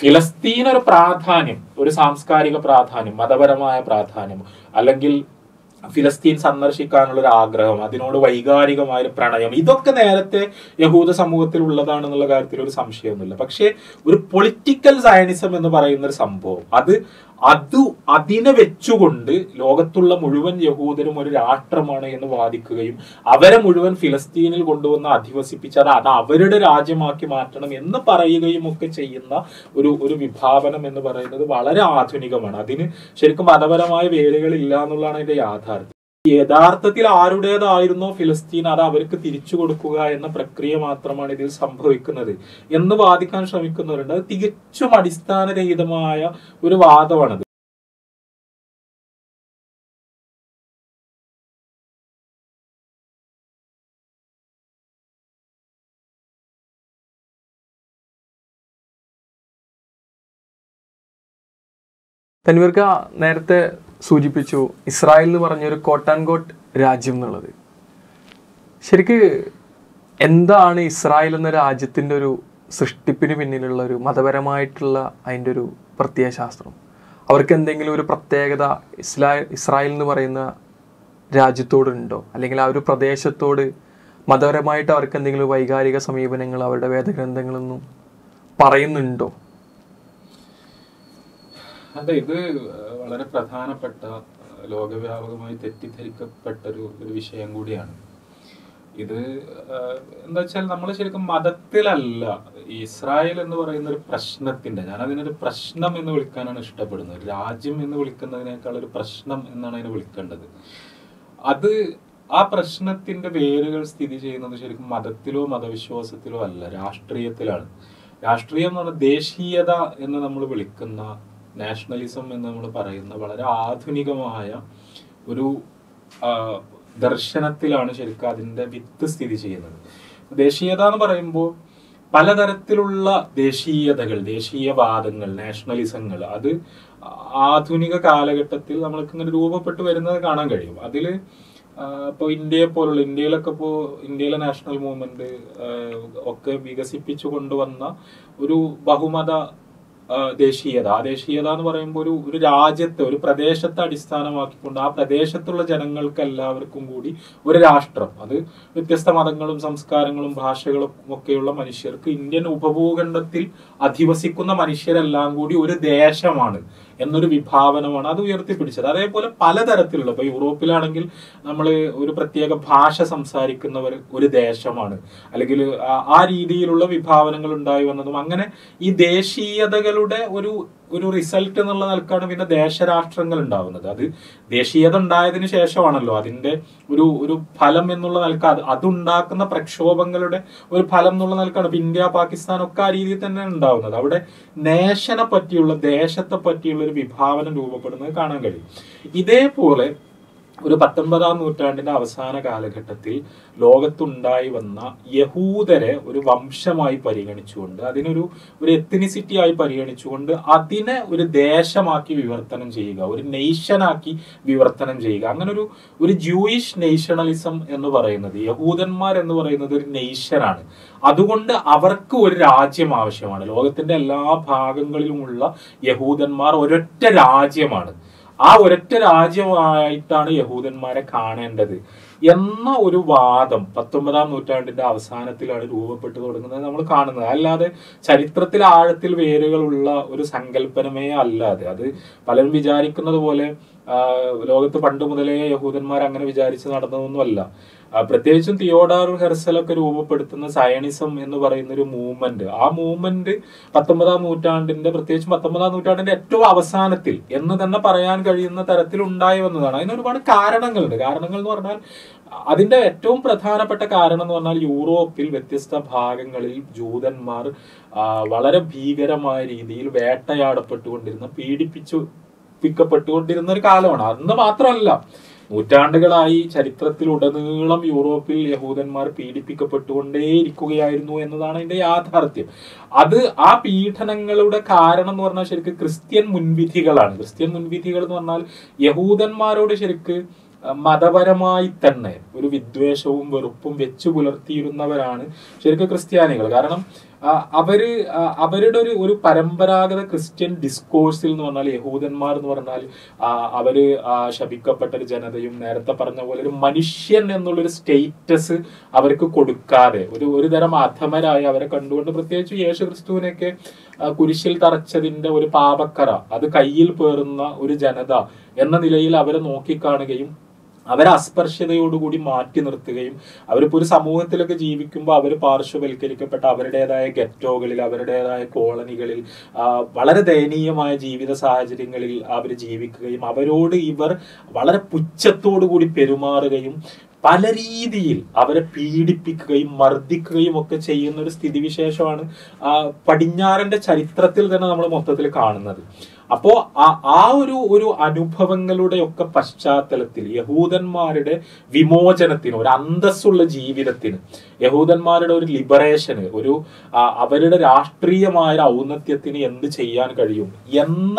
ഫിലസ്തീൻ ഒരു പ്രാധാന്യം ഒരു സാംസ്കാരിക പ്രാധാന്യം മതപരമായ പ്രാധാന്യം അല്ലെങ്കിൽ ഫിലസ്തീൻ സന്ദർശിക്കാനുള്ള ഒരു ആഗ്രഹം അതിനോട് വൈകാരികമായ ഒരു പ്രണയം ഇതൊക്കെ നേരത്തെ യഹൂദ സമൂഹത്തിൽ ഉള്ളതാണെന്നുള്ള കാര്യത്തിൽ ഒരു സംശയമൊന്നുമില്ല പക്ഷേ ഒരു പൊളിറ്റിക്കൽ സയനിസം എന്ന് പറയുന്ന ഒരു സംഭവം അത് അത് അതിനെ വെച്ചുകൊണ്ട് ലോകത്തുള്ള മുഴുവൻ യഹൂദരും ഒരു രാഷ്ട്രമാണ് എന്ന് വാദിക്കുകയും അവരെ മുഴുവൻ ഫിലസ്തീനിൽ കൊണ്ടുവന്ന് അധിവസിപ്പിച്ച് അത് അത് അവരുടെ രാജ്യമാക്കി മാറ്റണം എന്ന് പറയുകയും ഒക്കെ ചെയ്യുന്ന ഒരു ഒരു വിഭാവനം എന്ന് പറയുന്നത് വളരെ ആധുനികമാണ് അതിന് ശരിക്കും മതപരമായ വേരുകൾ ഇല്ല എന്നുള്ളതാണ് അതിന്റെ യാഥാർത്ഥ്യം യഥാർത്ഥത്തിൽ ആരുടേതായിരുന്നോ ഫിലസ്തീൻ അത് അവർക്ക് തിരിച്ചു കൊടുക്കുക എന്ന പ്രക്രിയ മാത്രമാണ് ഇതിൽ സംഭവിക്കുന്നത് എന്ന് വാദിക്കാൻ ശ്രമിക്കുന്നവരുണ്ട് അത് തികച്ചും അടിസ്ഥാനരഹിതമായ ഒരു വാദമാണത് തൻവീർക്ക നേരത്തെ സൂചിപ്പിച്ചു ഇസ്രായേൽ എന്ന് പറഞ്ഞൊരു കോട്ട് ആൻഡ് കോട്ട് രാജ്യം എന്നുള്ളത് ശരിക്ക് എന്താണ് ഇസ്രായേൽ എന്ന രാജ്യത്തിൻ്റെ ഒരു സൃഷ്ടിപ്പിന് പിന്നിലുള്ള ഒരു മതപരമായിട്ടുള്ള അതിൻ്റെ ഒരു പ്രത്യയശാസ്ത്രം അവർക്ക് എന്തെങ്കിലും ഒരു പ്രത്യേകത ഇസ്ലാ ഇസ്രായേൽ എന്ന് പറയുന്ന രാജ്യത്തോടുണ്ടോ അല്ലെങ്കിൽ ആ ഒരു പ്രദേശത്തോട് മതപരമായിട്ട് അവർക്ക് എന്തെങ്കിലും വൈകാരിക സമീപനങ്ങൾ അവരുടെ വേദഗ്രന്ഥങ്ങളൊന്നും പറയുന്നുണ്ടോ അതെ ഇത് വളരെ പ്രധാനപ്പെട്ട ലോകവ്യാപകമായി തെറ്റിദ്ധരിക്കപ്പെട്ട ഒരു ഒരു വിഷയം കൂടിയാണ് ഇത് ആഹ്, എന്താ വെച്ചാൽ നമ്മൾ ശരിക്കും മതത്തിലല്ല ഈ ഇസ്രായേൽ എന്ന് പറയുന്ന ഒരു പ്രശ്നത്തിന്റെ ഞാൻ അതിനൊരു പ്രശ്നം എന്ന് വിളിക്കാനാണ് ഇഷ്ടപ്പെടുന്നത് ഒരു രാജ്യം എന്ന് വിളിക്കുന്നതിനേക്കാൾ ഒരു പ്രശ്നം എന്നാണ് അതിനെ വിളിക്കേണ്ടത് അത് ആ പ്രശ്നത്തിന്റെ വേരുകൾ സ്ഥിതി ചെയ്യുന്നത് ശരിക്കും മതത്തിലോ മതവിശ്വാസത്തിലോ അല്ല രാഷ്ട്രീയത്തിലാണ് രാഷ്ട്രീയം എന്ന് പറഞ്ഞാൽ ദേശീയത എന്ന് നമ്മൾ വിളിക്കുന്ന നാഷണലിസം എന്ന് നമ്മൾ പറയുന്ന വളരെ ആധുനികമായ ഒരു ആ, ദർശനത്തിലാണ് ശരിക്കും അതിന്റെ വിത്ത് സ്ഥിതി ചെയ്യുന്നത് ദേശീയത എന്ന് പറയുമ്പോൾ പലതരത്തിലുള്ള ദേശീയതകൾ ദേശീയവാദങ്ങൾ നാഷണലിസങ്ങൾ അത് ആധുനിക കാലഘട്ടത്തിൽ നമ്മൾക്ക് ഇങ്ങനെ രൂപപ്പെട്ടു വരുന്നത് കാണാൻ കഴിയും അതിൽ ഇപ്പോൾ ഇന്ത്യയെ പോലുള്ള ഇന്ത്യയിലൊക്കെ ഇപ്പോൾ ഇന്ത്യയിലെ നാഷണൽ മൂവ്മെന്റ് ഒക്കെ വികസിപ്പിച്ചു കൊണ്ടുവന്ന ഒരു ബഹുമത ആ, ദേശീയത ആ ദേശീയത എന്ന് പറയുമ്പോൾ ഒരു ഒരു രാജ്യത്തെ ഒരു പ്രദേശത്തെ അടിസ്ഥാനമാക്കിക്കൊണ്ട് ആ പ്രദേശത്തുള്ള ജനങ്ങൾക്ക് എല്ലാവർക്കും കൂടി ഒരു രാഷ്ട്രം അത് വ്യത്യസ്ത മതങ്ങളും സംസ്കാരങ്ങളും ഭാഷകളും ഒക്കെയുള്ള മനുഷ്യർക്ക് ഇന്ത്യൻ ഉപഭൂഖണ്ഡത്തിൽ അധിവസിക്കുന്ന മനുഷ്യരെല്ലാം കൂടി ഒരു ദേശമാണ് എന്നൊരു വിഭാവനമാണ് അത് ഉയർത്തിപ്പിടിച്ചത് അതേപോലെ പലതരത്തിലുള്ള ഇപ്പൊ യൂറോപ്പിലാണെങ്കിൽ നമ്മൾ ഒരു പ്രത്യേക ഭാഷ സംസാരിക്കുന്നവർ ഒരു ദേശമാണ് അല്ലെങ്കിൽ ആ- ആ രീതിയിലുള്ള വിഭാവനങ്ങൾ ഉണ്ടായി വന്നതും അങ്ങനെ ഈ ദേശീയതകളുടെ ഒരു ഒരു റിസൾട്ട് എന്നുള്ള നിലക്കാണ് പിന്നെ ദേശരാഷ്ട്രങ്ങൾ ഉണ്ടാവുന്നത് അത് ദേശീയത ഉണ്ടായതിനു ശേഷമാണല്ലോ അതിന്റെ ഒരു ഒരു ഫലം എന്നുള്ള നിലക്ക് അത് അതുണ്ടാക്കുന്ന പ്രക്ഷോഭങ്ങളുടെ ഒരു ഫലം എന്നുള്ള നിലക്കാണ് ഇപ്പൊ ഇന്ത്യ പാകിസ്ഥാൻ ഒക്കെ ആ രീതിയിൽ തന്നെ ഉണ്ടാവുന്നത് അവിടെ നേഷനെ പറ്റിയുള്ള ദേശത്തെ പറ്റിയുള്ള ഒരു വിഭാവനം രൂപപ്പെടുന്നത് കാണാൻ കഴിയും ഇതേപോലെ ഒരു പത്തൊൻപതാം നൂറ്റാണ്ടിന്റെ അവസാന കാലഘട്ടത്തിൽ ലോകത്തുണ്ടായി വന്ന യഹൂദരെ ഒരു വംശമായി പരിഗണിച്ചുകൊണ്ട് അതിനൊരു ഒരു എത്തിനിസിറ്റി ആയി പരിഗണിച്ചുകൊണ്ട് അതിനെ ഒരു ദേശമാക്കി വിവർത്തനം ചെയ്യുക ഒരു നെയ്ഷനാക്കി വിവർത്തനം ചെയ്യുക അങ്ങനെ ഒരു ഒരു ജൂയിഷ് നേഷണലിസം എന്ന് പറയുന്നത് യഹൂദന്മാർ എന്ന് പറയുന്നത് ഒരു നെയ്ഷനാണ് അതുകൊണ്ട് അവർക്ക് ഒരു രാജ്യം ആവശ്യമാണ് ലോകത്തിന്റെ എല്ലാ ഭാഗങ്ങളിലുമുള്ള യഹൂദന്മാർ ഒരൊറ്റ രാജ്യമാണ് ആ ഒരൊറ്റ രാജ്യമായിട്ടാണ് യഹൂദന്മാരെ കാണേണ്ടത് എന്ന ഒരു വാദം പത്തൊമ്പതാം നൂറ്റാണ്ടിന്റെ അവസാനത്തിലാണ് രൂപപ്പെട്ടു തുടങ്ങുന്നത് നമ്മൾ കാണുന്നത് അല്ലാതെ ചരിത്രത്തിൽ ആഴത്തിൽ വേരുകളുള്ള ഒരു സങ്കല്പനമേ അല്ലാതെ അത് പലരും വിചാരിക്കുന്നത് പോലെ ആ, ലോകത്ത് പണ്ട് മുതലേ യഹൂദന്മാർ അങ്ങനെ വിചാരിച്ച് നടന്നതൊന്നുമല്ല ആ, പ്രത്യേകിച്ചും തിയോഡാർ ഹെർസലൊക്കെ രൂപപ്പെടുത്തുന്ന സയണിസം എന്ന് പറയുന്ന ഒരു മൂവ്മെന്റ് ആ മൂവ്മെന്റ് പത്തൊമ്പതാം നൂറ്റാണ്ടിന്റെ പ്രത്യേകിച്ചും പത്തൊമ്പതാം നൂറ്റാണ്ടിന്റെ ഏറ്റവും അവസാനത്തിൽ എന്ന് തന്നെ പറയാൻ കഴിയുന്ന തരത്തിൽ ഉണ്ടായി വന്നതാണ് അതിന് ഒരുപാട് കാരണങ്ങളുണ്ട് കാരണങ്ങൾ എന്ന് പറഞ്ഞാൽ അതിന്റെ ഏറ്റവും പ്രധാനപ്പെട്ട കാരണം എന്ന് പറഞ്ഞാൽ യൂറോപ്പിൽ വ്യത്യസ്ത ഭാഗങ്ങളിൽ ജൂതന്മാർ ആ, വളരെ ഭീകരമായ രീതിയിൽ വേട്ടയാടപ്പെട്ടുകൊണ്ടിരുന്ന പീഡിപ്പിച്ചു പിക്കപ്പെട്ടുകൊണ്ടിരുന്ന ഒരു കാലമാണ് അന്ന് മാത്രമല്ല നൂറ്റാണ്ടുകളായി ചരിത്രത്തിലുടനീളം യൂറോപ്പിൽ യഹൂദന്മാർ പീഡിപ്പിക്കപ്പെട്ടുകൊണ്ടേയിരിക്കുകയായിരുന്നു എന്നതാണ് അതിന്റെ യാഥാർത്ഥ്യം അത് ആ പീഡനങ്ങളുടെ കാരണം എന്ന് പറഞ്ഞാൽ ശരിക്കും ക്രിസ്ത്യൻ മുൻവിധികളാണ് ക്രിസ്ത്യൻ മുൻവിധികൾ എന്ന് പറഞ്ഞാൽ യഹൂദന്മാരോട് ശരിക്ക് അഹ് മതപരമായി തന്നെ ഒരു വിദ്വേഷവും വെറുപ്പും വെച്ചു പുലർത്തിയിരുന്നവരാണ് ശരിക്കും ക്രിസ്ത്യാനികൾ കാരണം ആ, അവര് ആ, അവരുടെ ഒരു ഒരു പരമ്പരാഗത ക്രിസ്ത്യൻ ഡിസ്കോഴ്സിൽ എന്ന് പറഞ്ഞാൽ യഹൂദന്മാർ എന്ന് പറഞ്ഞാൽ ആ, അവര് ആ, ശപിക്കപ്പെട്ട ഒരു ജനതയും നേരത്തെ പറഞ്ഞ പോലെ ഒരു മനുഷ്യൻ എന്നുള്ളൊരു സ്റ്റേറ്റസ് അവർക്ക് കൊടുക്കാതെ ഒരു ഒരു തരം അധമരായി അവരെ കണ്ടുകൊണ്ട് പ്രത്യേകിച്ച് യേശു ക്രിസ്തുവിനെയൊക്കെ ആ, കുരിശിൽ തറച്ചതിന്റെ ഒരു പാപക്കറ അത് കയ്യിൽ പേറുന്ന ഒരു ജനത എന്ന നിലയിൽ അവരെ നോക്കിക്കാണുകയും അവരെ അസ്പർശ്യതയോടുകൂടി മാറ്റി നിർത്തുകയും അവരിപ്പോ ഒരു സമൂഹത്തിലൊക്കെ ജീവിക്കുമ്പോൾ അവർ പാർശ്വവൽക്കരിക്കപ്പെട്ട അവരുടേതായ ഗെറ്റോകളിൽ അവരുടേതായ കോളനികളിൽ ആ, വളരെ ദയനീയമായ ജീവിത സാഹചര്യങ്ങളിൽ അവർ ജീവിക്കുകയും അവരോട് ഇവർ വളരെ പുച്ഛത്തോടു കൂടി പെരുമാറുകയും പല രീതിയിൽ അവരെ പീഡിപ്പിക്കുകയും മർദ്ദിക്കുകയും ഒക്കെ ചെയ്യുന്ന ഒരു സ്ഥിതിവിശേഷമാണ് ആ, പടിഞ്ഞാറന്റെ ചരിത്രത്തിൽ തന്നെ നമ്മൾ മൊത്തത്തിൽ കാണുന്നത് അപ്പോ ആ- ആ ഒരു ഒരു അനുഭവങ്ങളുടെ ഒക്കെ പശ്ചാത്തലത്തിൽ യഹൂദന്മാരുടെ വിമോചനത്തിന് ഒരു അന്തസ്സുള്ള ജീവിതത്തിന് യഹൂദന്മാരുടെ ഒരു ലിബറേഷന് ഒരു ആ, അവരുടെ രാഷ്ട്രീയമായ ഒരു ഔന്നത്യത്തിന് എന്ത് ചെയ്യാൻ കഴിയും എന്ന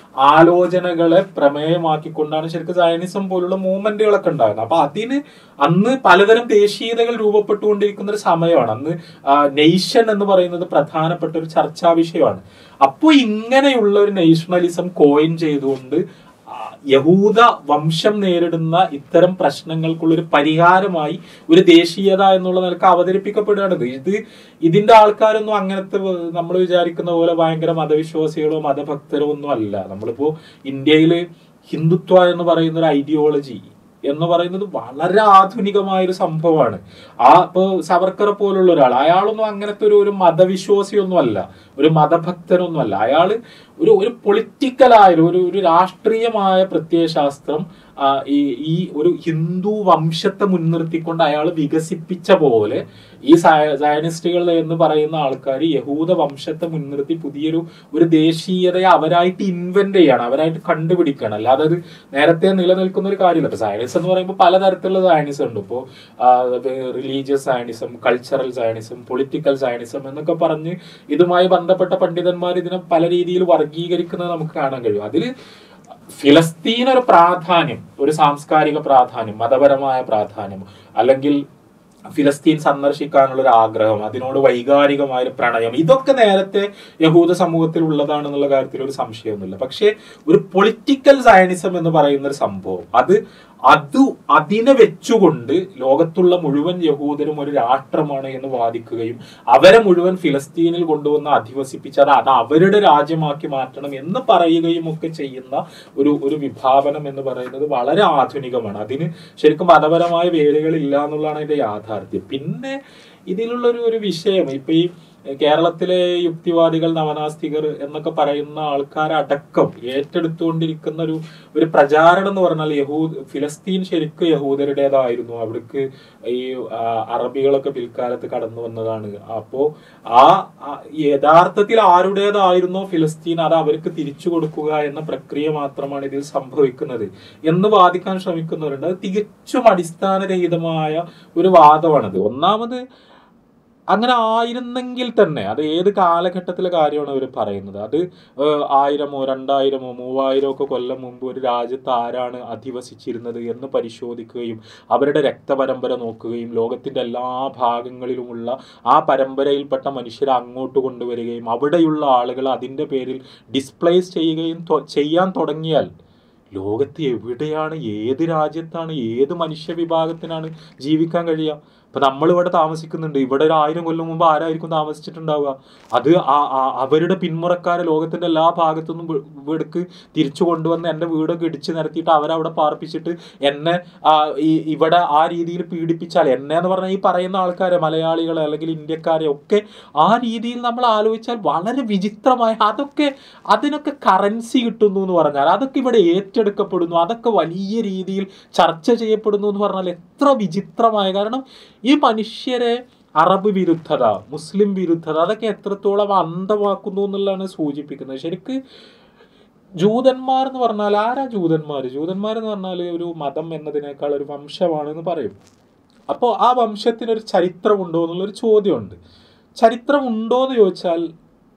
ആലോചനകളെ പ്രമേയമാക്കിക്കൊണ്ടാണ് ശരിക്കും സയനിസം പോലുള്ള മൂവ്മെന്റുകളൊക്കെ ഉണ്ടാകുന്നത് അപ്പൊ അതിന് അന്ന് പലതരം ദേശീയതകൾ രൂപപ്പെട്ടുകൊണ്ടിരിക്കുന്ന ഒരു സമയമാണ് അന്ന് നെയ്ഷൻ എന്ന് പറയുന്നത് പ്രധാനപ്പെട്ട ഒരു ചർച്ചാ വിഷയമാണ് അപ്പോൾ ഇങ്ങനെയുള്ള ഒരു നേഷണലിസം കോയിൻ ചെയ്തുകൊണ്ട് ആ, യഹൂദ വംശം നേരിടുന്ന ഇത്തരം പ്രശ്നങ്ങൾക്കുള്ള ഒരു പരിഹാരമായി ഒരു ദേശീയത എന്നുള്ള നിലക്ക് അവതരിപ്പിക്കപ്പെടുകയാണ് ഇത്. ഇത് ഇതിന്റെ ആൾക്കാരൊന്നും അങ്ങനത്തെ നമ്മൾ വിചാരിക്കുന്ന പോലെ ഭയങ്കര മതവിശ്വാസികളോ മതഭക്തരോ ഒന്നും അല്ല നമ്മളിപ്പോ ഇന്ത്യയില് ഹിന്ദുത്വ എന്ന് പറയുന്ന ഒരു ഐഡിയോളജി എന്ന് പറയുന്നത് വളരെ ആധുനികമായ ഒരു സംഭവമാണ് ആ ഇപ്പൊ സവർക്കറെ പോലുള്ള ഒരാൾ അയാളൊന്നും അങ്ങനത്തെ ഒരു ഒരു മതവിശ്വാസിയൊന്നും അല്ല ഒരു മതഭക്തനൊന്നും അല്ല അയാള് ഒരു ഒരു പൊളിറ്റിക്കലായ ഒരു ഒരു രാഷ്ട്രീയമായ പ്രത്യയശാസ്ത്രം ആ, ഈ ഈ ഒരു ഹിന്ദു വംശത്തെ മുൻനിർത്തിക്കൊണ്ട് അയാൾ വികസിപ്പിച്ച പോലെ ഈ സയനിസ്റ്റുകൾ എന്ന് പറയുന്ന ആൾക്കാർ യഹൂദ വംശത്തെ മുൻനിർത്തി പുതിയൊരു ഒരു ദേശീയതയെ അവരായിട്ട് ഇൻവെന്റ് ചെയ്യാണ് അവരായിട്ട് കണ്ടുപിടിക്കണം അല്ലാതെ അത് നേരത്തെ നിലനിൽക്കുന്ന ഒരു കാര്യമില്ല ഇപ്പൊ സയനിസം എന്ന് പറയുമ്പോൾ പലതരത്തിലുള്ള സയനിസം ഉണ്ട് ഇപ്പോൾ religious Zionism cultural Zionism political Zionism എന്നൊക്കെ പറഞ്ഞ് ഇതുമായി ബന്ധപ്പെട്ട പണ്ഡിതന്മാർ ഇതിനെ പല രീതിയിൽ വർഗീകരിക്കുന്നത് നമുക്ക് കാണാൻ കഴിയും അതിൽ ഫിലസ്തീൻ ഒരു പ്രാധാന്യം ഒരു സാംസ്കാരിക പ്രാധാന്യം മതപരമായ പ്രാധാന്യം അല്ലെങ്കിൽ ഫിലസ്തീൻ സന്ദർശിക്കാനുള്ള ഒരു ആഗ്രഹം അതിനോട് വൈകാരികമായ ഒരു പ്രണയം ഇതൊക്കെ നേരത്തെ യഹൂദ സമൂഹത്തിൽ ഉള്ളതാണെന്നുള്ള കാര്യത്തിൽ ഒരു സംശയമൊന്നുമില്ല പക്ഷേ ഒരു പൊളിറ്റിക്കൽ സയനിസം എന്ന് പറയുന്ന ഒരു സംഭവം അത് അത് അതിനെ വെച്ചുകൊണ്ട് ലോകത്തുള്ള മുഴുവൻ യഹൂദരും ഒരു രാഷ്ട്രമാണ് എന്ന് വാദിക്കുകയും അവരെ മുഴുവൻ ഫിലസ്തീനിൽ കൊണ്ടുവന്ന് അധിവസിപ്പിച്ച് അത് അത് അവരുടെ രാജ്യമാക്കി മാറ്റണം എന്ന് പറയുകയും ഒക്കെ ചെയ്യുന്ന ഒരു ഒരു വിഭാവനം എന്ന് പറയുന്നത് വളരെ ആധുനികമാണ് അതിന് ശരിക്കും മതപരമായ വേരുകൾ ഇല്ല എന്നുള്ളതാണ് അതിന്റെ യാഥാർത്ഥ്യം പിന്നെ ഇതിലുള്ള ഒരു ഒരു വിഷയം ഇപ്പൊ ഈ കേരളത്തിലെ യുക്തിവാദികൾ നവനാസ്തികർ എന്നൊക്കെ പറയുന്ന ആൾക്കാരടക്കം ഏറ്റെടുത്തുകൊണ്ടിരിക്കുന്ന ഒരു ഒരു പ്രചാരണം എന്ന് പറഞ്ഞാൽ യഹൂദ് ഫിലസ്തീൻ ശരിക്കും യഹൂദരുടേതായിരുന്നു അവിടേക്ക് ഈ ആ, അറബികളൊക്കെ പിൽക്കാലത്ത് കടന്നു വന്നതാണ് അപ്പോ ആ ആ യഥാർത്ഥത്തിൽ ആരുടേതായിരുന്നോ ഫിലസ്തീൻ അത് അവർക്ക് തിരിച്ചു കൊടുക്കുക എന്ന പ്രക്രിയ മാത്രമാണ് ഇതിൽ സംഭവിക്കുന്നത് എന്ന് വാദിക്കാൻ ശ്രമിക്കുന്നവരുണ്ട് അത് തികച്ചും അടിസ്ഥാനരഹിതമായ ഒരു വാദമാണത് ഒന്നാമത് അങ്ങനെ ആയിരുന്നെങ്കിൽ തന്നെ അത് ഏത് കാലഘട്ടത്തിലെ കാര്യമാണ് അവർ പറയുന്നത് അത് ഏഹ്, ആയിരമോ രണ്ടായിരമോ മൂവായിരമോ ഒക്കെ കൊല്ലം മുമ്പ് ഒരു രാജ്യത്ത് ആരാണ് അധിവസിച്ചിരുന്നത് എന്ന് പരിശോധിക്കുകയും അവരുടെ രക്തപരമ്പര നോക്കുകയും ലോകത്തിന്റെ എല്ലാ ഭാഗങ്ങളിലുമുള്ള ആ പരമ്പരയിൽപ്പെട്ട മനുഷ്യരെ അങ്ങോട്ട് കൊണ്ടുവരികയും അവിടെയുള്ള ആളുകൾ അതിൻ്റെ പേരിൽ ഡിസ്പ്ലേസ് ചെയ്യുകയും തൊ- ചെയ്യാൻ തുടങ്ങിയാൽ ലോകത്ത് എവിടെയാണ് ഏത് രാജ്യത്താണ് ഏത് മനുഷ്യ വിഭാഗത്തിനാണ് ജീവിക്കാൻ കഴിയുക ഇപ്പൊ നമ്മൾ ഇവിടെ താമസിക്കുന്നുണ്ട് ഇവിടെ ഒരു ആയിരം കൊല്ലം മുമ്പ് ആരായിരിക്കും താമസിച്ചിട്ടുണ്ടാവുക അത് ആ- ആ- അവരുടെ പിന്മുറക്കാരെ ലോകത്തിന്റെ എല്ലാ ഭാഗത്തുനിന്നും ഇവ- ഇവിടേക്ക് തിരിച്ചു കൊണ്ടുവന്ന് എന്റെ വീടൊക്കെ ഇടിച്ചു നിരത്തിയിട്ട് അവരവിടെ പാർപ്പിച്ചിട്ട് എന്നെ ആ, ഈ- ഇവിടെ ആ രീതിയിൽ പീഡിപ്പിച്ചാൽ എന്നെ എന്ന് പറഞ്ഞാൽ ഈ പറയുന്ന ആൾക്കാരെ മലയാളികളെ അല്ലെങ്കിൽ ഇന്ത്യക്കാരെ ഒക്കെ ആ രീതിയിൽ നമ്മൾ ആലോചിച്ചാൽ വളരെ വിചിത്രമായ അതൊക്കെ അതിനൊക്കെ കറൻസി കിട്ടുന്നു എന്ന് പറഞ്ഞാൽ അതൊക്കെ ഇവിടെ ഏറ്റെടുക്കപ്പെടുന്നു അതൊക്കെ വലിയ രീതിയിൽ ചർച്ച ചെയ്യപ്പെടുന്നു എന്ന് പറഞ്ഞാൽ എത്ര വിചിത്രമായ കാരണം ഈ മനുഷ്യരെ അറബ് വിരുദ്ധത മുസ്ലിം വിരുദ്ധത അതൊക്കെ എത്രത്തോളം അന്ധമാക്കുന്നു എന്നുള്ളതാണ് സൂചിപ്പിക്കുന്നത് ശരിക്ക് ജൂതന്മാർ എന്ന് പറഞ്ഞാൽ ആരാ ജൂതന്മാർ ജൂതന്മാർ എന്ന് പറഞ്ഞാൽ ഒരു മതം എന്നതിനേക്കാൾ ഒരു വംശമാണെന്ന് പറയും അപ്പോൾ ആ വംശത്തിന് ഒരു ചരിത്രമുണ്ടോ എന്നുള്ളൊരു ചോദ്യമുണ്ട് ചരിത്രമുണ്ടോ എന്ന് ചോദിച്ചാൽ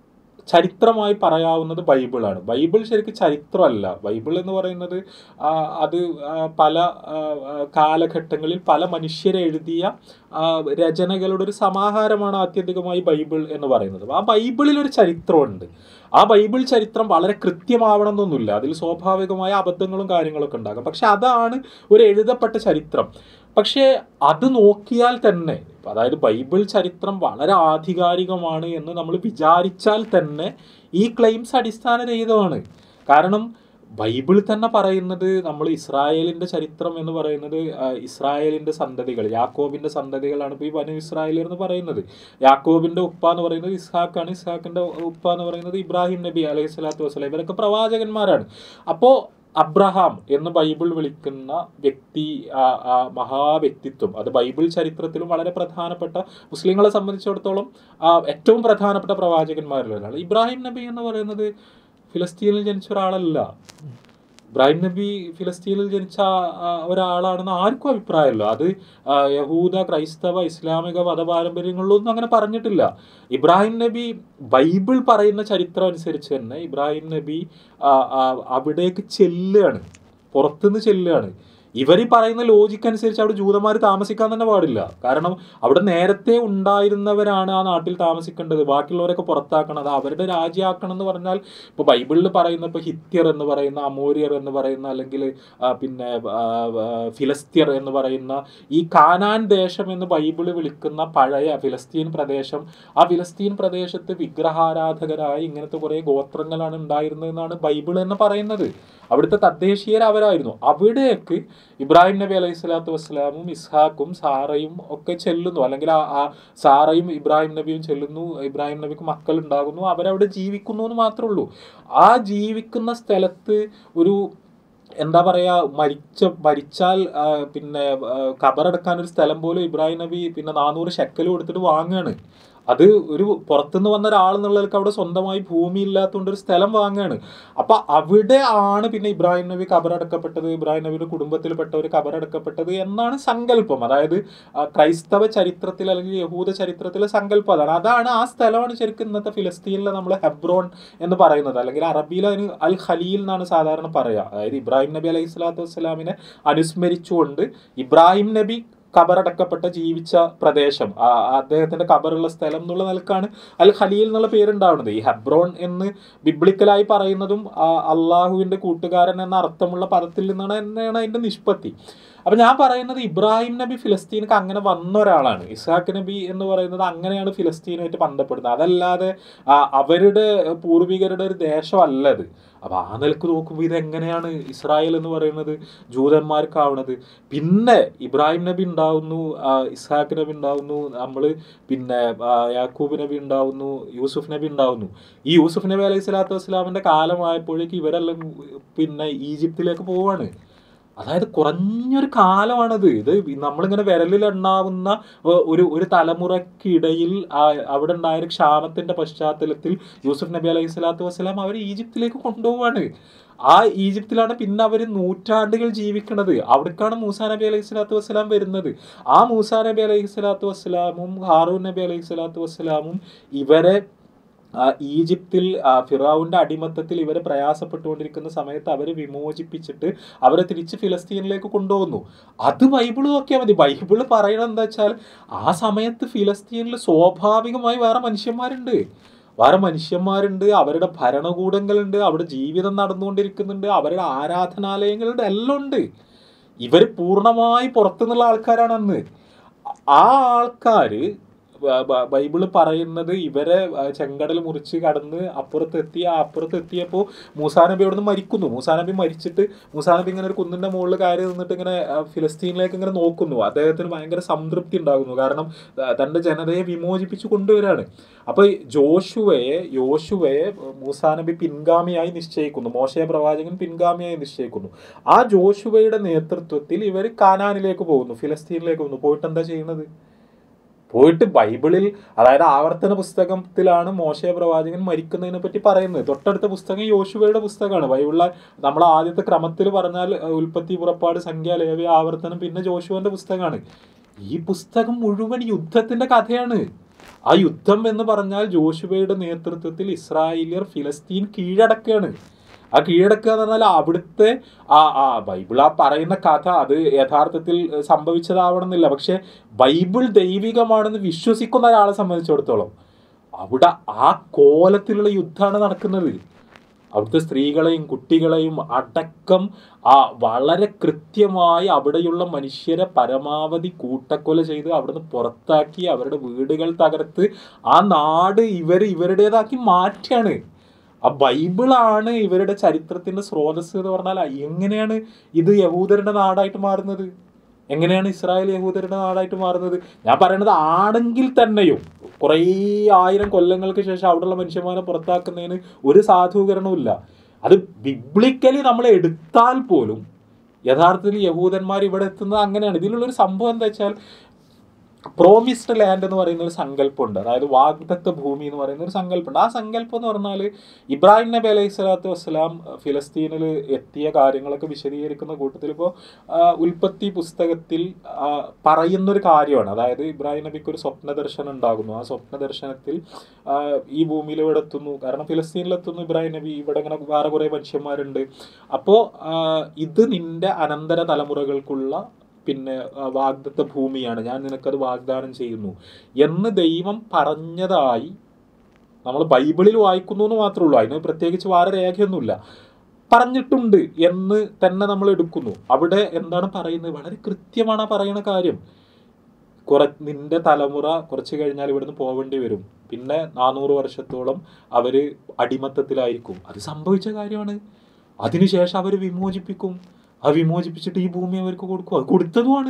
ചരിത്രമായി പറയാവുന്നത് ബൈബിളാണ് ബൈബിൾ ശരിക്കും ചരിത്രമല്ല ബൈബിൾ എന്ന് പറയുന്നത് ആ, അത് ആ, പല ആ, ആ, കാലഘട്ടങ്ങളിൽ പല മനുഷ്യരെ എഴുതിയ ആ, രചനകളുടെ ഒരു സമാഹാരമാണ് ആത്യന്തികമായി ബൈബിൾ എന്ന് പറയുന്നത് ആ ബൈബിളിൽ ഒരു ചരിത്രമുണ്ട് ആ ബൈബിൾ ചരിത്രം വളരെ കൃത്യമാവണം എന്നൊന്നുമില്ല അതിൽ സ്വാഭാവികമായ അബദ്ധങ്ങളും കാര്യങ്ങളൊക്കെ ഉണ്ടാകാം പക്ഷെ അതാണ് ഒരു എഴുതപ്പെട്ട ചരിത്രം പക്ഷേ അത് നോക്കിയാൽ തന്നെ അതായത് ബൈബിൾ ചരിത്രം വളരെ ആധികാരികമാണ് എന്ന് നമ്മൾ വിചാരിച്ചാൽ തന്നെ ഈ ക്ലെയിംസ് അടിസ്ഥാനരഹിതമാണ് കാരണം ബൈബിൾ തന്നെ പറയുന്നത് നമ്മൾ ഇസ്രായേലിന്റെ ചരിത്രം എന്ന് പറയുന്നത് ആ, ഇസ്രായേലിന്റെ സന്തതികൾ യാക്കോബിന്റെ സന്തതികളാണ് ഇപ്പോൾ ഈ വനു ഇസ്രായേൽ എന്ന് പറയുന്നത് യാക്കോബിന്റെ ഉപ്പ എന്ന് പറയുന്നത് ഇസ്ഹാക്കാണ് ഇസ്ഹാക്കിന്റെ ഉപ്പ എന്ന് പറയുന്നത് ഇബ്രാഹിം നബി അലൈഹി സ്വലാത്തു വസ്സലാം ഇവരൊക്കെ പ്രവാചകന്മാരാണ് അപ്പോൾ അബ്രഹാം എന്ന് ബൈബിൾ വിളിക്കുന്ന വ്യക്തി ആ ആ മഹാവ്യക്തിത്വം അത് ബൈബിൾ ചരിത്രത്തിലും വളരെ പ്രധാനപ്പെട്ട മുസ്ലിങ്ങളെ സംബന്ധിച്ചിടത്തോളം ആ, ഏറ്റവും പ്രധാനപ്പെട്ട പ്രവാചകന്മാരിൽ ഒരാൾ ഇബ്രാഹിം നബി എന്ന് പറയുന്നത് ഫിലസ്തീനിൽ ജനിച്ച ഒരാളല്ല ഇബ്രാഹിം നബി ഫിലസ്തീനിൽ ജനിച്ച ആ, ഒരാളാണെന്ന് ആർക്കും അഭിപ്രായമല്ല അത് ആ, യഹൂദ ക്രൈസ്തവ ഇസ്ലാമിക മതപാരമ്പര്യങ്ങളിലൊന്നും അങ്ങനെ പറഞ്ഞിട്ടില്ല ഇബ്രാഹിം നബി ബൈബിൾ പറയുന്ന ചരിത്രം അനുസരിച്ച് തന്നെ ഇബ്രാഹിം നബി ആ, ആ, അവിടേക്ക് ചെല്ലുകയാണ് പുറത്തുനിന്ന് ചെല്ലുകയാണ് ഇവർ ഈ പറയുന്ന ലോജിക്ക് അനുസരിച്ച് അവിടെ ജൂതന്മാർ താമസിക്കാൻ തന്നെ പാടില്ല കാരണം അവിടെ നേരത്തെ ഉണ്ടായിരുന്നവരാണ് ആ നാട്ടിൽ താമസിക്കേണ്ടത് ബാക്കിയുള്ളവരൊക്കെ പുറത്താക്കണം അത് അവരുടെ രാജ്യമാക്കണം എന്ന് പറഞ്ഞാൽ ഇപ്പോൾ ബൈബിളിൽ പറയുന്ന ഇപ്പോൾ ഹിത്യർ എന്ന് പറയുന്ന അമോരിയർ എന്ന് പറയുന്ന അല്ലെങ്കിൽ ആ, പിന്നെ ആ, ആ, ഫിലസ്തീർ എന്ന് പറയുന്ന ഈ കാനാൻ ദേശം എന്ന് ബൈബിള് വിളിക്കുന്ന പഴയ ഫിലസ്തീൻ പ്രദേശം ആ ഫിലസ്തീൻ പ്രദേശത്ത് വിഗ്രഹാരാധകരായി ഇങ്ങനത്തെ കുറേ ഗോത്രങ്ങളാണ് ഉണ്ടായിരുന്നതെന്നാണ് ബൈബിൾ എന്ന് പറയുന്നത് അവിടുത്തെ തദ്ദേശീയർ അവരായിരുന്നു അവിടേക്ക് ഇബ്രാഹിം നബി അലൈഹി സ്വലാത്തു വസ്സലാമും ഇസ്ഹാക്കും സാറയും ഒക്കെ ചെല്ലുന്നു അല്ലെങ്കിൽ ആ ആ സാറയും ഇബ്രാഹിം നബിയും ചെല്ലുന്നു ഇബ്രാഹിം നബിക്ക് മക്കൾ ഉണ്ടാകുന്നു അവരവിടെ ജീവിക്കുന്നു എന്ന് മാത്രമേ ഉള്ളൂ ആ ജീവിക്കുന്ന സ്ഥലത്ത് ഒരു എന്താ പറയാ മരിച്ച മരിച്ചാൽ ആ, പിന്നെ ആ, കബറടക്കാൻ ഒരു സ്ഥലം പോലും ഇബ്രാഹിം നബി പിന്നെ നാനൂറ് ഷെക്കൽ കൊടുത്തിട്ട് വാങ്ങുകയാണ് അത് ഒരു പുറത്തുനിന്ന് വന്ന ഒരാൾ എന്നുള്ളവർക്ക് അവിടെ സ്വന്തമായി ഭൂമി ഇല്ലാത്തതുകൊണ്ട് ഒരു സ്ഥലം വാങ്ങുകയാണ് അപ്പൊ അവിടെ ആണ് പിന്നെ ഇബ്രാഹിം നബി കബറടക്കപ്പെട്ടത് ഇബ്രാഹിം നബിയുടെ കുടുംബത്തിൽപ്പെട്ടവർ കബറടക്കപ്പെട്ടത് എന്നാണ് സങ്കല്പം അതായത് ആ, ക്രൈസ്തവ ചരിത്രത്തിൽ അല്ലെങ്കിൽ യഹൂദ ചരിത്രത്തിലെ സങ്കല്പം അതാണ് അതാണ് ആ സ്ഥലമാണ് ശരിക്കും ഇന്നത്തെ ഫിലസ്തീനിലെ നമ്മൾ ഹെബ്രോൺ എന്ന് പറയുന്നത് അല്ലെങ്കിൽ അറബിയിൽ അതിന് അൽ ഖലീൽ എന്നാണ് സാധാരണ പറയുക അതായത് ഇബ്രാഹിം നബി അലൈഹി സ്വലാത്തു വസ്സലാമിനെ അനുസ്മരിച്ചുകൊണ്ട് ഇബ്രാഹിം നബി കബറടക്കപ്പെട്ട ജീവിച്ച പ്രദേശം ആ ആ അദ്ദേഹത്തിന്റെ കബറുള്ള സ്ഥലം എന്നുള്ള നിലക്കാണ് അൽ ഖലീൽ എന്നുള്ള പേരുണ്ടാവുന്നത് ഈ ഹെബ്രോൺ എന്ന് ബിബ്ലിക്കലായി പറയുന്നതും ആ, അള്ളാഹുവിന്റെ കൂട്ടുകാരൻ എന്ന അർത്ഥമുള്ള പദത്തിൽ നിന്നാണ് തന്നെയാണ് അതിന്റെ നിഷ്പത്തി അപ്പൊ ഞാൻ പറയുന്നത് ഇബ്രാഹിം നബി ഫിലസ്തീനക്ക് അങ്ങനെ വന്ന ഒരാളാണ് ഇസ്ഹാഖ് നബി എന്ന് പറയുന്നത് അങ്ങനെയാണ് ഫിലസ്തീനുമായിട്ട് ബന്ധപ്പെടുന്നത് അതല്ലാതെ ആ, അവരുടെ പൂർവികരുടെ ഒരു ദേശമല്ല അത് അപ്പൊ ആ നിലക്ക് നോക്കുമ്പോൾ ഇതെങ്ങനെയാണ് ഇസ്രായേൽ എന്ന് പറയുന്നത് ജൂതന്മാർക്കാവണത് പിന്നെ ഇബ്രാഹിം നബി ഉണ്ടാവുന്നു ആ, ഇസ്ഹാഖ് നബി ഉണ്ടാവുന്നു നമ്മൾ പിന്നെ ആ, യാക്കൂബ് നബി ഉണ്ടാവുന്നു യൂസുഫ് നബി ഉണ്ടാവുന്നു ഈ യൂസുഫ് നബി അലൈഹി സ്വലാത്തു വസ്സലാമിന്റെ കാലമായപ്പോഴേക്ക് ഇവരെല്ലാം പിന്നെ ഈജിപ്തിലേക്ക് പോവാണ് അതായത് കുറഞ്ഞൊരു കാലമാണത് ഇത് നമ്മളിങ്ങനെ വിരലിൽ എണ്ണാവുന്ന ഒ- ഒരു ഒരു തലമുറക്കിടയിൽ ആ- അവിടെ ഉണ്ടായ ഒരു ക്ഷാമത്തിന്റെ പശ്ചാത്തലത്തിൽ യൂസുഫ് നബി അലൈഹി സ്വലാത്തു വസ്സലാം അവർ ഈജിപ്തിലേക്ക് കൊണ്ടുപോവാണ് ആ ഈജിപ്തിലാണ് പിന്നെ അവർ നൂറ്റാണ്ടുകൾ ജീവിക്കുന്നത് അവിടേക്കാണ് മൂസാ നബി അലൈഹി സ്വലാത്തു വസ്സലാം വരുന്നത് ആ മൂസാ നബി അലൈഹി സ്വലാത്തു വസ്സലാമും ഹാറൂൻ നബി അലൈഹി സ്വലാത്തു വസ്സലാമും ഇവരെ ആ, ഈജിപ്തിൽ ആ, ഫിറാവുന്റെ അടിമത്തത്തിൽ ഇവരെ പ്രയാസപ്പെട്ടുകൊണ്ടിരിക്കുന്ന സമയത്ത് അവരെ വിമോചിപ്പിച്ചിട്ട് അവരെ തിരിച്ച് ഫിലസ്തീനിലേക്ക് കൊണ്ടുപോകുന്നു അത് ബൈബിൾ നോക്കിയാൽ മതി ബൈബിൾ പറയണത് എന്താ വെച്ചാൽ ആ സമയത്ത് ഫിലസ്തീനിൽ സ്വാഭാവികമായി വേറെ മനുഷ്യന്മാരുണ്ട് വേറെ മനുഷ്യന്മാരുണ്ട് അവരുടെ ഭരണകൂടങ്ങളുണ്ട് അവിടെ ജീവിതം നടന്നുകൊണ്ടിരിക്കുന്നുണ്ട് അവരുടെ ആരാധനാലയങ്ങളുണ്ട് എല്ലാം ഉണ്ട് ഇവർ പൂർണ്ണമായി പുറത്തുനിന്നുള്ള ആൾക്കാരാണ് അന്ന് ആ ആൾക്കാര് ബ- ബ- ബൈബിള് പറയുന്നത് ഇവരെ ആ, ചെങ്കടൽ മുറിച്ച് കടന്ന് അപ്പുറത്തെത്തി ആ അപ്പുറത്തെത്തിയപ്പോൾ മൂസാ നബി അവിടെ നിന്ന് മരിക്കുന്നു മൂസാ നബി മരിച്ചിട്ട് മൂസാ നബി ഇങ്ങനെ ഒരു കുന്നിന്റെ മുകളിൽ കയറി നിന്നിട്ട് ഇങ്ങനെ ആ, ഫിലസ്തീനിലേക്ക് ഇങ്ങനെ നോക്കുന്നു അദ്ദേഹത്തിന് ഭയങ്കര സംതൃപ്തി ഉണ്ടാകുന്നു കാരണം ആ, തന്റെ ജനതയെ വിമോചിപ്പിച്ചു കൊണ്ടുവരാണ് അപ്പൊ ഈ ജോഷുവയെ യോശുവയെ മൂസാ നബി പിൻഗാമിയായി നിശ്ചയിക്കുന്നു മോശയ പ്രവാചകൻ പിൻഗാമിയായി നിശ്ചയിക്കുന്നു ആ ജോഷുവയുടെ നേതൃത്വത്തിൽ ഇവർ കാനാനിലേക്ക് പോകുന്നു ഫിലസ്തീനിലേക്ക് പോകുന്നു പോയിട്ട് എന്താ ചെയ്യുന്നത് പോയിട്ട് ബൈബിളിൽ അതായത് ആവർത്തന പുസ്തകത്തിലാണ് മോശയ പ്രവാചകൻ മരിക്കുന്നതിനെ പറ്റി പറയുന്നത് തൊട്ടടുത്ത പുസ്തകം യോശുവയുടെ പുസ്തകമാണ് ബൈബിളിലെ നമ്മൾ ആദ്യത്തെ ക്രമത്തിൽ പറഞ്ഞാൽ അഹ് ഉൽപ്പത്തി പുറപ്പാട് സംഖ്യ ലേവ്യ ആവർത്തനം പിന്നെ ജോഷുവന്റെ പുസ്തകമാണ് ഈ പുസ്തകം മുഴുവൻ യുദ്ധത്തിന്റെ കഥയാണ് ആ യുദ്ധം എന്ന് പറഞ്ഞാൽ ജോഷുവയുടെ നേതൃത്വത്തിൽ ഇസ്രായേലിയർ ഫിലസ്തീൻ കീഴടക്കുകയാണ് ആ കീഴടക്കുക എന്ന് പറഞ്ഞാൽ അവിടുത്തെ ആ ആ ബൈബിൾ ആ പറയുന്ന കഥ അത് യഥാർത്ഥത്തിൽ സംഭവിച്ചതാവണമെന്നില്ല പക്ഷെ ബൈബിൾ ദൈവികമാണെന്ന് വിശ്വസിക്കുന്ന ഒരാളെ സംബന്ധിച്ചിടത്തോളം അവിടെ ആ കോലത്തിലുള്ള യുദ്ധമാണ് നടക്കുന്നത് അവിടുത്തെ സ്ത്രീകളെയും കുട്ടികളെയും അടക്കം ആ വളരെ കൃത്യമായി അവിടെയുള്ള മനുഷ്യരെ പരമാവധി കൂട്ടക്കൊല ചെയ്ത് അവിടുന്ന് പുറത്താക്കി അവരുടെ വീടുകൾ തകർത്ത് ആ നാട് ഇവർ ഇവരുടേതാക്കി മാറ്റിയാണ് ആ ബൈബിളാണ് ഇവരുടെ ചരിത്രത്തിന്റെ സ്രോതസ് എന്ന് പറഞ്ഞാൽ എങ്ങനെയാണ് ഇത് യഹൂദരുടെ നാടായിട്ട് മാറുന്നത് എങ്ങനെയാണ് ഇസ്രായേൽ യഹൂദരുടെ നാടായിട്ട് മാറുന്നത് ഞാൻ പറയണത് ആണെങ്കിൽ തന്നെയും കുറേ ആയിരം കൊല്ലങ്ങൾക്ക് ശേഷം അവിടെയുള്ള മനുഷ്യന്മാരെ പുറത്താക്കുന്നതിന് ഒരു സാധൂകരണവും ഇല്ല അത് ബിബ്ലിക്കലി നമ്മൾ എടുത്താൽ പോലും യഥാർത്ഥത്തിൽ യഹൂദന്മാർ ഇവിടെ എത്തുന്നത് അങ്ങനെയാണ് ഇതിലുള്ളൊരു സംഭവം എന്താ വെച്ചാൽ പ്രോമിസ്ഡ് ലാൻഡ് എന്ന് പറയുന്ന ഒരു സങ്കല്പമുണ്ട് അതായത് വാഗ്ദത്ത ഭൂമി എന്ന് പറയുന്ന ഒരു സങ്കല്പമുണ്ട് ആ സങ്കല്പം എന്ന് പറഞ്ഞാൽ ഇബ്രാഹിം നബി അലൈഹി സ്വലാത്തു വസ്സലാം ഫിലസ്തീനിൽ എത്തിയ കാര്യങ്ങളൊക്കെ വിശദീകരിക്കുന്ന കൂട്ടത്തിൽ ഇപ്പോൾ ഉൽപ്പത്തി പുസ്തകത്തിൽ ആ, പറയുന്നൊരു കാര്യമാണ് അതായത് ഇബ്രാഹിം നബിക്ക് ഒരു സ്വപ്ന ദർശനം ഉണ്ടാകുന്നു ആ സ്വപ്ന ദർശനത്തിൽ ആ, ഈ ഭൂമിയിൽ ഇവിടെ എത്തുന്നു കാരണം ഫിലസ്തീനിലെത്തുന്നു ഇബ്രാഹിം നബി ഇവിടെ ഇങ്ങനെ വേറെ കുറേ മനുഷ്യന്മാരുണ്ട് അപ്പോൾ ഇത് നിന്റെ അനന്തര തലമുറകൾക്കുള്ള പിന്നെ ആ, വാഗ്ദത്ത ഭൂമിയാണ് ഞാൻ നിനക്കത് വാഗ്ദാനം ചെയ്യുന്നു എന്ന് ദൈവം പറഞ്ഞതായി നമ്മൾ ബൈബിളിൽ വായിക്കുന്നു എന്ന് മാത്രമേ ഉള്ളൂ അതിന് പ്രത്യേകിച്ച് വേറെ രേഖയൊന്നുമില്ല പറഞ്ഞിട്ടുണ്ട് എന്ന് തന്നെ നമ്മൾ എടുക്കുന്നു അവിടെ എന്താണ് പറയുന്നത് വളരെ കൃത്യമാണ് ആ പറയുന്ന കാര്യം കുറ നിന്റെ തലമുറ കുറച്ച് കഴിഞ്ഞാൽ ഇവിടുന്ന് പോവേണ്ടി വരും പിന്നെ നാനൂറ് വർഷത്തോളം അവര് അടിമത്തത്തിലായിരിക്കും അത് സംഭവിച്ച കാര്യമാണ് അതിനുശേഷം അവർ വിമോചിപ്പിക്കും അത് വിമോചിപ്പിച്ചിട്ട് ഈ ഭൂമി അവർക്ക് കൊടുക്കും അത് കൊടുത്തതുമാണ്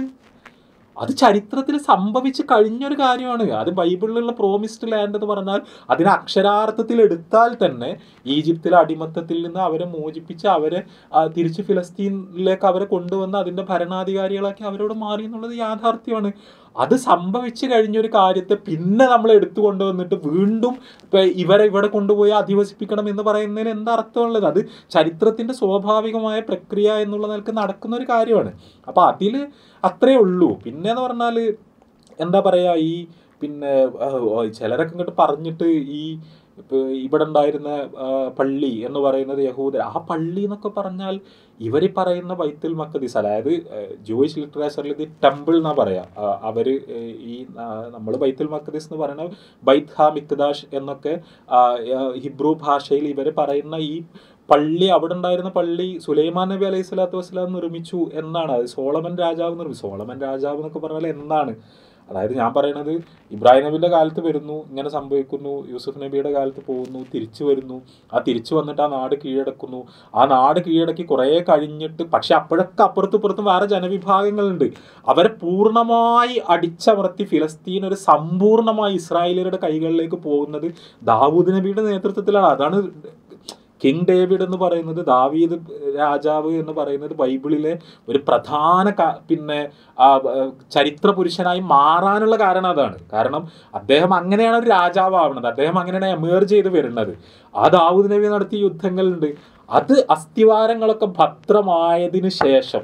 അത് ചരിത്രത്തിൽ സംഭവിച്ച് കഴിഞ്ഞൊരു കാര്യമാണ് അത് ബൈബിളിലുള്ള പ്രോമിസ്ഡ് ലാൻഡ് എന്ന് പറഞ്ഞാൽ അതിനെ അക്ഷരാർത്ഥത്തിൽ എടുത്താൽ തന്നെ ഈജിപ്തിലെ അടിമത്തത്തിൽ നിന്ന് അവരെ മോചിപ്പിച്ച് അവരെ ആ, തിരിച്ച് ഫിലസ്തീനിലേക്ക് അവരെ കൊണ്ടുവന്ന് അതിന്റെ ഭരണാധികാരികളാക്കി അവരോട് മാറി എന്നുള്ളത് യാഥാർത്ഥ്യമാണ് അത് സംഭവിച്ചു കഴിഞ്ഞൊരു കാര്യത്തെ പിന്നെ നമ്മൾ എടുത്തു കൊണ്ടുവന്നിട്ട് വീണ്ടും ഇപ്പൊ ഇവരെ ഇവിടെ കൊണ്ടുപോയി അധിവസിപ്പിക്കണം എന്ന് പറയുന്നതിന് എന്താ അർത്ഥമുള്ളത് അത് ചരിത്രത്തിന്റെ സ്വാഭാവികമായ പ്രക്രിയ എന്നുള്ള നിലക്ക് നടക്കുന്ന ഒരു കാര്യമാണ് അപ്പൊ അതില് അത്രേ ഉള്ളൂ പിന്നെ എന്ന് പറഞ്ഞാല് എന്താ പറയാ ഈ പിന്നെ ആ, ഓ, ചിലരൊക്കെ ഇങ്ങോട്ട് പറഞ്ഞിട്ട് ഈ ഇപ്പൊ ഇവിടെ ഉണ്ടായിരുന്ന ആ, പള്ളി എന്ന് പറയുന്നത് യഹൂദ ആ പള്ളി എന്നൊക്കെ പറഞ്ഞാൽ ഇവർ പറയുന്ന ബൈത്തുൽ മക്കദീസ് അതായത് ജൂയിഷ് ലിറ്ററേച്ചറിൽ ഇത് ടെമ്പിൾ എന്നാ പറയാ ആ, അവര് ഏ, ഈ നമ്മൾ ബൈത്തുൽ മക്കദീസ് എന്ന് പറയുന്ന ബൈത്ത് ഹാ മിക്ദാഷ് എന്നൊക്കെ ആ, ആ, ഹിബ്രു ഭാഷയിൽ ഇവർ പറയുന്ന ഈ പള്ളി അവിടെ ഉണ്ടായിരുന്ന പള്ളി സുലൈമാൻ നബി അലൈഹി സ്വലാത്തു വസ്സലാം നിർമ്മിച്ചു എന്നാണ് അത് സോളമൻ രാജാവ് നിർമ്മിച്ചു സോളമൻ രാജാവ് എന്നൊക്കെ പറഞ്ഞാൽ എന്താണ് അതായത് ഞാൻ പറയണത് ഇബ്രാഹിം നബിയുടെ കാലത്ത് വരുന്നു ഇങ്ങനെ സംഭവിക്കുന്നു യൂസുഫ് നബിയുടെ കാലത്ത് പോകുന്നു തിരിച്ചു വരുന്നു ആ തിരിച്ചു വന്നിട്ട് ആ നാട് കീഴടക്കുന്നു ആ നാട് കീഴടക്കി കുറേ കഴിഞ്ഞിട്ട് പക്ഷെ അപ്പോഴൊക്കെ അപ്പുറത്തും ഇപ്പുറത്തും വേറെ ജനവിഭാഗങ്ങളുണ്ട് അവരെ പൂർണ്ണമായി അടിച്ചമർത്തി ഫിലസ്തീൻ ഒരു സമ്പൂർണ്ണമായി ഇസ്രായേലിയരുടെ കൈകളിലേക്ക് പോകുന്നത് ദാവൂദ് നബിയുടെ നേതൃത്വത്തിലാണ് അതാണ് കിങ് ഡേവിഡ് എന്ന് പറയുന്നത് ദാവീദ് രാജാവ് എന്ന് പറയുന്നത് ബൈബിളിലെ ഒരു പ്രധാന ക- പിന്നെ ആ, ആ, ചരിത്ര പുരുഷനായി മാറാനുള്ള കാരണം അതാണ് കാരണം അദ്ദേഹം അങ്ങനെയാണ് ഒരു രാജാവാവുന്നത് അദ്ദേഹം അങ്ങനെയാണ് എമേർജ് ചെയ്ത് വരുന്നത് ആ ദാവൂദ് നബി നടത്തിയ യുദ്ധങ്ങളുണ്ട് അത് അസ്ഥിവാരങ്ങളൊക്കെ ഭദ്രമായതിനു ശേഷം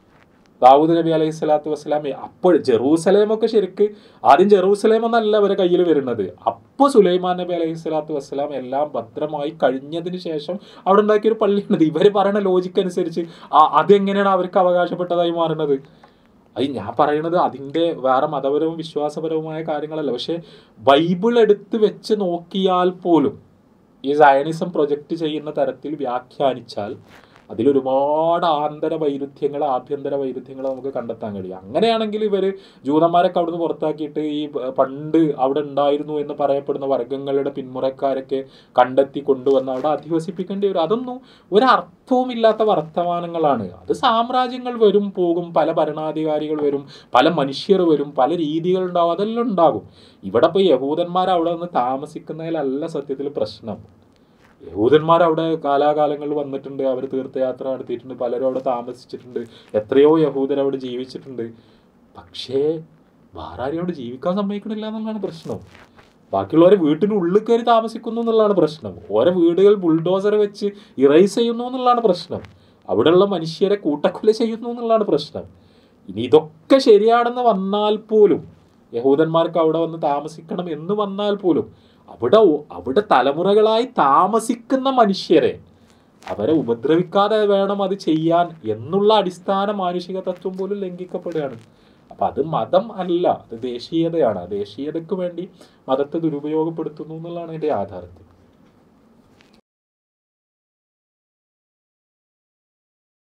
ദാവൂദ് നബി അലൈഹി സ്വലാത്തു വസ്സലാം അപ്പോൾ ജെറൂസലേമൊക്കെ ശരിക്ക് ആദ്യം ജെറൂസലേം എന്നല്ല അവരെ കയ്യിൽ വരുന്നത് അപ്പോൾ സുലൈമാൻ നബി അലൈഹി സ്വലാത്തു വസ്സലാം എല്ലാം ഭദ്രമായി കഴിഞ്ഞതിന് ശേഷം അവിടെ ഉണ്ടാക്കിയ ഒരു പള്ളിയാണിത് ഇവർ പറയുന്ന ലോജിക്ക് അനുസരിച്ച് ആ- അതെങ്ങനെയാണ് അവർക്ക് അവകാശപ്പെട്ടതായി മാറുന്നത് അത് ഞാൻ പറയണത് അതിൻ്റെ വേറെ മതപരവും വിശ്വാസപരവുമായ കാര്യങ്ങളല്ല പക്ഷെ ബൈബിൾ എടുത്ത് വെച്ച് നോക്കിയാൽ പോലും ഈ സയനിസം പ്രൊജക്റ്റ് ചെയ്യുന്ന തരത്തിൽ വ്യാഖ്യാനിച്ചാൽ അതിലൊരുപാട് ആന്തര വൈരുദ്ധ്യങ്ങൾ ആഭ്യന്തര വൈരുദ്ധ്യങ്ങൾ നമുക്ക് കണ്ടെത്താൻ കഴിയും അങ്ങനെയാണെങ്കിൽ ഇവർ ജൂതന്മാരൊക്കെ അവിടുന്ന് പുറത്താക്കിയിട്ട് ഈ പ- പണ്ട് അവിടെ ഉണ്ടായിരുന്നു എന്ന് പറയപ്പെടുന്ന വർഗങ്ങളുടെ പിന്മുറക്കാരൊക്കെ കണ്ടെത്തി കൊണ്ടുവന്ന് അവിടെ അധിവസിപ്പിക്കേണ്ടി വരും അതൊന്നും ഒരർത്ഥവുമില്ലാത്ത വർത്തമാനങ്ങളാണ് അത് സാമ്രാജ്യങ്ങൾ വരും പോകും പല ഭരണാധികാരികൾ വരും പല മനുഷ്യർ വരും പല രീതികൾ ഉണ്ടാവും അതെല്ലാം ഉണ്ടാകും ഇവിടെ ഇപ്പോൾ യഹൂദന്മാർ അവിടെ നിന്ന് താമസിക്കുന്നതിലല്ല സത്യത്തിൽ പ്രശ്നം യഹൂദന്മാർ അവിടെ കാലാകാലങ്ങളിൽ വന്നിട്ടുണ്ട് അവർ തീർത്ഥയാത്ര നടത്തിയിട്ടുണ്ട് പലരും അവിടെ താമസിച്ചിട്ടുണ്ട് എത്രയോ യഹൂദർ അവിടെ ജീവിച്ചിട്ടുണ്ട് പക്ഷേ വേറെ ആരും അവിടെ ജീവിക്കാൻ സമ്മതിക്കണില്ല എന്നുള്ളതാണ് പ്രശ്നം ബാക്കിയുള്ളവരെ വീട്ടിനുള്ളിൽ കയറി താമസിക്കുന്നു എന്നുള്ളതാണ് പ്രശ്നം ഓരോ വീടുകൾ ബുൾഡോസർ വെച്ച് ഇറൈസ് ചെയ്യുന്നു എന്നുള്ളതാണ് പ്രശ്നം അവിടെയുള്ള മനുഷ്യരെ കൂട്ടക്കൊല ചെയ്യുന്നു എന്നുള്ളതാണ് പ്രശ്നം ഇനി ഇതൊക്കെ ശരിയാണെന്ന് വന്നാൽ പോലും യഹൂദന്മാർക്ക് അവിടെ വന്ന് താമസിക്കണം എന്ന് വന്നാൽ പോലും അവിടെ ഒ- അവിടെ തലമുറകളായി താമസിക്കുന്ന മനുഷ്യരെ അവരെ ഉപദ്രവിക്കാതെ വേണം അത് ചെയ്യാൻ എന്നുള്ള അടിസ്ഥാന മാനുഷിക തത്വം പോലും ലംഘിക്കപ്പെടുകയാണ് അപ്പൊ അത് മതം അല്ല അത് ദേശീയതയാണ് ആ ദേശീയതയ്ക്ക് വേണ്ടി മതത്തെ ദുരുപയോഗപ്പെടുത്തുന്നു എന്നുള്ളതാണ് അതിന്റെ യാഥാർത്ഥ്യം